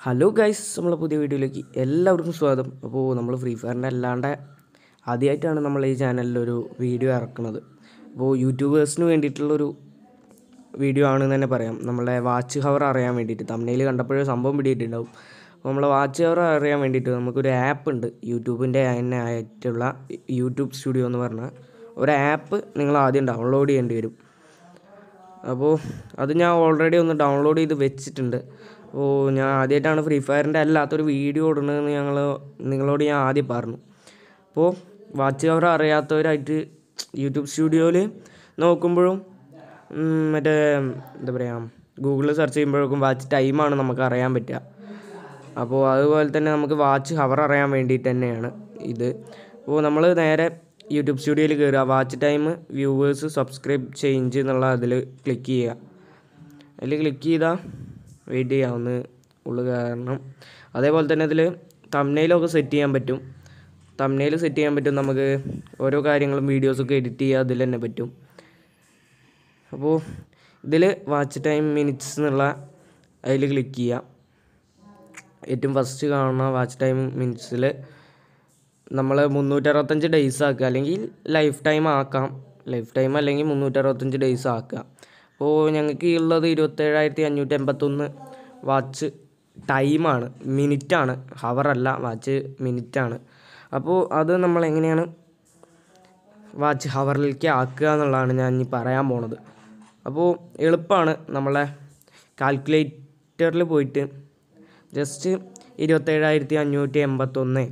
hello guys നമ്മളെ പുതിയ വീഡിയോയിലേക്ക് എല്ലാവർക്കും സ്വാഗതം അപ്പോൾ നമ്മൾ ഫ്രീ ഫയറിൻ്റെ അല്ലാണ്ട് ആദ്യമായിട്ടാണ് നമ്മൾ ഈ ചാനലിൽ ഒരു വീഡിയോ ഇറക്കുന്നത് അപ്പോൾ യൂട്യൂബേഴ്സിന് വേണ്ടിയിട്ടുള്ളൊരു വീഡിയോ ആണെന്ന് തന്നെ പറയാം നമ്മളെ വാച്ച് ഹവർ അറിയാൻ വേണ്ടിയിട്ട് തമിഴിൽ കണ്ടപ്പോഴേ സംഭവം പിടിയിട്ടുണ്ടാവും അപ്പോൾ നമ്മളെ വാച്ച് ഹവർ അറിയാൻ വേണ്ടിയിട്ട് നമുക്കൊരു ആപ്പ് ഉണ്ട് യൂട്യൂബിൻ്റെ തന്നെ ആയിട്ടുള്ള യൂട്യൂബ് സ്റ്റുഡിയോ എന്ന് പറഞ്ഞ ഒരു ആപ്പ് നിങ്ങൾ ആദ്യം ഡൗൺലോഡ് ചെയ്യേണ്ടി വരും അപ്പോൾ അത് ഞാൻ ഓൾറെഡി ഒന്ന് ഡൗൺലോഡ് ചെയ്ത് വെച്ചിട്ടുണ്ട് അപ്പോൾ ഞാൻ ആദ്യമായിട്ടാണ് ഫ്രീ ഫയറിൻ്റെ അല്ലാത്തൊരു വീഡിയോ ഇടുന്നതെന്ന് ഞങ്ങൾ നിങ്ങളോട് ഞാൻ ആദ്യം പറഞ്ഞു അപ്പോൾ വാച്ച് അവർ അറിയാത്തവരായിട്ട് യൂട്യൂബ് സ്റ്റുഡിയോയിൽ നോക്കുമ്പോഴും ഉം, മറ്റേ എന്താ പറയുക ഗൂഗിളിൽ സെർച്ച് ചെയ്യുമ്പോഴേക്കും വാച്ച് ടൈമാണ് നമുക്ക് അറിയാൻ പറ്റുക അപ്പോൾ അതുപോലെ തന്നെ നമുക്ക് വാച്ച് ഹവർ അറിയാൻ വേണ്ടിയിട്ട് തന്നെയാണ് ഇത് അപ്പോൾ നമ്മൾ നേരെ യൂട്യൂബ് സ്റ്റുഡിയോയിൽ കയറുക watch time viewers subscribe change എന്നുള്ള അതിൽ ക്ലിക്ക് ചെയ്യുക അതിൽ ക്ലിക്ക് ചെയ്താൽ വെയിറ്റ് ചെയ്യുക ഒന്ന് ഉള്ളു കാരണം അതേപോലെ തന്നെ ഇതിൽ തമ്നയിലൊക്കെ സെറ്റ് ചെയ്യാൻ പറ്റും തമ്നയിൽ സെറ്റ് ചെയ്യാൻ പറ്റും നമുക്ക് ഓരോ കാര്യങ്ങളും വീഡിയോസൊക്കെ എഡിറ്റ് ചെയ്യുക അതിൽ തന്നെ പറ്റും അപ്പോൾ ഇതിൽ വാച്ച് ടൈം മിനിറ്റ്സ് എന്നുള്ള അതിൽ ക്ലിക്ക് ചെയ്യുക ഏറ്റവും ഫസ്റ്റ് കാണുന്ന വാച്ച് ടൈം മിനിറ്റ്സിൽ നമ്മൾ മുന്നൂറ്ററുപത്തഞ്ച് ഡേയ്സ് ആക്കുക അല്ലെങ്കിൽ ലൈഫ് ടൈം ആക്കാം ലൈഫ് ടൈം അല്ലെങ്കിൽ മുന്നൂറ്ററുപത്തഞ്ച് ഡേയ്സ് ആക്കുക അപ്പോൾ ഞങ്ങൾക്ക് ഉള്ളത് ഇരുപത്തേഴായിരത്തി അഞ്ഞൂറ്റി എൺപത്തൊന്ന് വാച്ച് ടൈമാണ് മിനിറ്റാണ് ഹവറല്ല വാച്ച് മിനിറ്റാണ് അപ്പോൾ അത് നമ്മൾ എങ്ങനെയാണ് വാച്ച് ഹവറിലേക്ക് ആക്കുക എന്നുള്ളതാണ് ഞാൻ ഇനി പറയാൻ പോണത് അപ്പോൾ എളുപ്പമാണ് നമ്മളെ കാൽക്കുലേറ്ററിൽ പോയിട്ട് ജസ്റ്റ് ഇരുപത്തേഴായിരത്തി അഞ്ഞൂറ്റി എൺപത്തൊന്ന്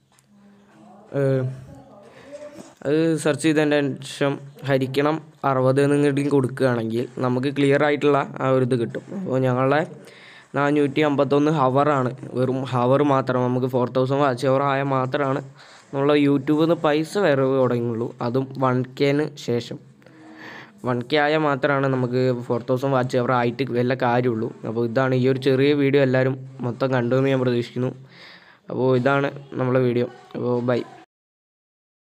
അത് സെർച്ച് ചെയ്തതിൻ്റെ ശേഷം ഹരിക്കണം അറുപത് നിങ്ങളുടെയും കൊടുക്കുകയാണെങ്കിൽ നമുക്ക് ക്ലിയർ ആയിട്ടുള്ള ആ ഒരു ഇത് കിട്ടും അപ്പോൾ ഞങ്ങളുടെ നാനൂറ്റി അമ്പത്തൊന്ന് ഹവറാണ് വെറും ഹവർ മാത്രം നമുക്ക് ഫോർ തൗസൻഡ് വാച്ച് ഹവർ ആയാൽ മാത്രമാണ് നമ്മളെ യൂട്യൂബിൽ നിന്ന് പൈസ വരവ് തുടങ്ങുള്ളൂ അതും വൺ കെന് ശേഷം വൺ കെ ആയാൽ മാത്രമാണ് നമുക്ക് ഫോർ തൗസൻഡ് വാച്ച് അവർ ആയിട്ട് വല്ല കാര്യമുള്ളൂ അപ്പോൾ ഇതാണ് ഈ ഒരു ചെറിയ വീഡിയോ എല്ലാവരും മൊത്തം കണ്ടു എന്ന് ഞാൻ പ്രതീക്ഷിക്കുന്നു അപ്പോൾ ഇതാണ് നമ്മളെ വീഡിയോ അപ്പോൾ ബൈ